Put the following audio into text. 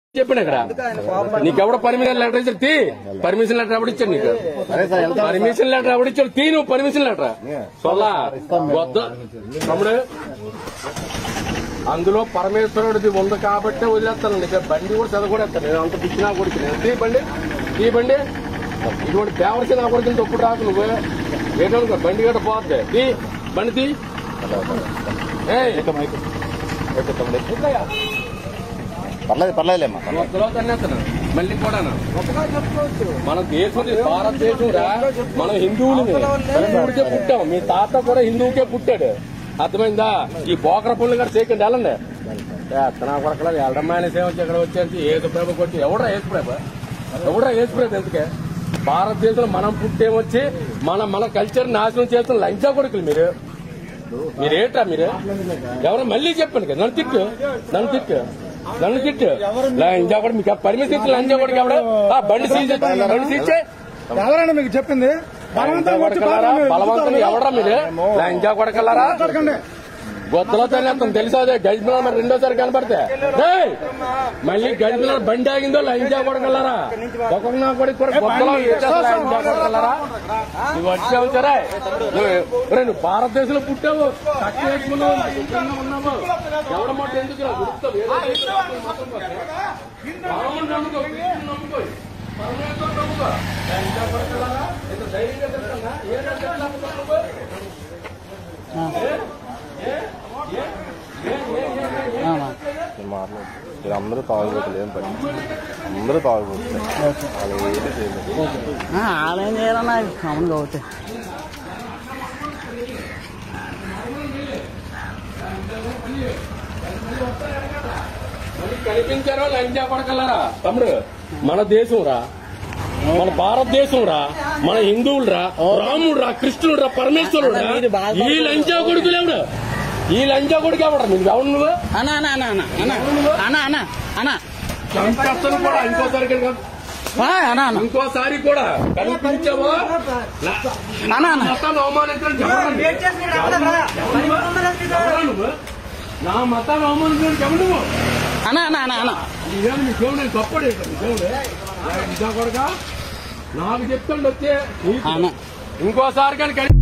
చెప్పాను ఇక్కడ నీకెవడ permission letter ఇచ్చాడు తీ పర్మిషన్ లెటర్ ఎవడు ఇచ్చాడు నీకు పర్మిషన్ లెటర్ ఎవడు ఇచ్చాడు తీ నువ్వు పర్మిషన్ లెటర్ సొల్లా వద్ద తమ్ముడు అందులో పరమేశ్వరుడిది ఉంది కాబట్టి వదిలేస్తాను నీకు బండి కూడా చదవకూడేస్తాను నేను అంత పిచ్చినా కొడుకు నేను తీ బండి తీ బండి ఇటువంటి పేవర్కి నా కొడుకుని తప్పుడు రాకు నువ్వు ఏంటనుకో బండి గట్ట పోద్ది తీ బండి తీ ఏయ్ ఎక్కయ్యా. పర్లేదు పర్లేదులేమ్మా ఒక్కలో తన్నేస్తాను మళ్ళీ కూడా మన దేశం ఇది భారతదేశం రా మనం హిందువులమే హిందువుడికే పుట్టాం మీ తాత కూడా హిందువుకే పుట్టాడు అర్థమైందా ఈ బోకర పుల్లు గారు చేయకండి వెళ్ళండి ఎత్తనా కొరకలేదు వెళ్ళడమ్మా అనే సేవ వచ్చి ఇక్కడ వచ్చేసి ఏసు ప్రభు కొట్టి ఎవడరా ఏసు ప్రభు ఎవడరా ఏసు ప్రభు ఎందుకే భారతదేశంలో మనం పుట్టేమొచ్చి మన మన కల్చర్ నాశనం చేస్తున్న లంచా కొడుకులు మీరు మీరేట్రా మీరు ఎవరు మళ్ళీ చెప్పండి కదా నన్ను తిట్టు నన్ను తిట్టు నన్ను తిట్టు లంచా కూడా మీకు పర్మిషన్ ఇచ్చి లంచా కూడా ఎవడు ఆ, బండి సీజ్ బండి సీజ్ ఎవరైనా మీకు చెప్పింది బలవంతంగా వచ్చి కొడకలారా పాపం బలవంతం ఎవడరా మీరు లంచా కొడకలారా మాట్లాడకండి. గొత్తలో తనేస్తాం తెలుసా అదే గజిపిల్ల మరి రెండోసారి కనపడితే ఏయ్! మళ్ళీ గజిపిల్ల బండి ఆగిందో లంచా కొడకలారా ఒక్కొక్క నా కొడుకు కూడా గొత్తలో ఎత్తేస్తా లంచా కొడకలారా నువ్వు వచ్చావు సరే నువ్వు ఒరేయ్, నువ్వు భారతదేశంలో పుట్టావు కట్టి వేసుకున్నావు శుభ్రంగా ఉన్నావు ఎవడ మాట ఎందుకు రా? గుర్తు ఏదో చేసి మొత్తం పోతే. రాముడిని నమ్ముకో, కృష్ణుడిని నమ్ముకో. పరమేశ్వరుని నమ్ముకో. లంచా కొడకలారా? ఇంత ధైర్యంగా చెప్తున్నా? ఏ లంచా నమ్ముతావు నువ్వు? మాట్లాడు అందరూ తాగుబోతులు ఏం పని అందరూ తాగుబోతులు వాళ్ళు ఏది చేయలేదు ఆలయం చేయాలన్నా మామూలుగా అవుతాయి మనకి కనిపించారో లంచా కొడకలరా తమ్ముడు మన దేశం రా మన భారతదేశం రా మన హిందువులు రా రాముడు రా కృష్ణుడు రా పరమేశ్వరుడు రా ఈ లంచా కొడుకులు ఎవడు ఈ లంచా కొడుకు ఎవడ నువ్వు ఎవడు నువ్వు అన్నా అన్నా అన్నా అన్నా అన్నా అన్నా అన్నా అన్నా చంపేస్తాను కూడా ఇంకోసారి కనుక ఆ, అన్నా అన్నా ఇంకోసారి కూడా కనిపించావో అన్నా అన్నా మతాన్ని అవమానించడం ఎవరు నువ్వు నా మతాన్ని అవమానించడం ఎవరు నువ్వు అన్నా అన్నా అన్నా అన్నా ఇదేమి నీ దేవుడు నేను గొప్పడు ఏంటి నీ దేవుడు ఇదా కొడక నాకు చెప్తాడు వచ్చే అన్నా ఇంకోసారి కానీ కని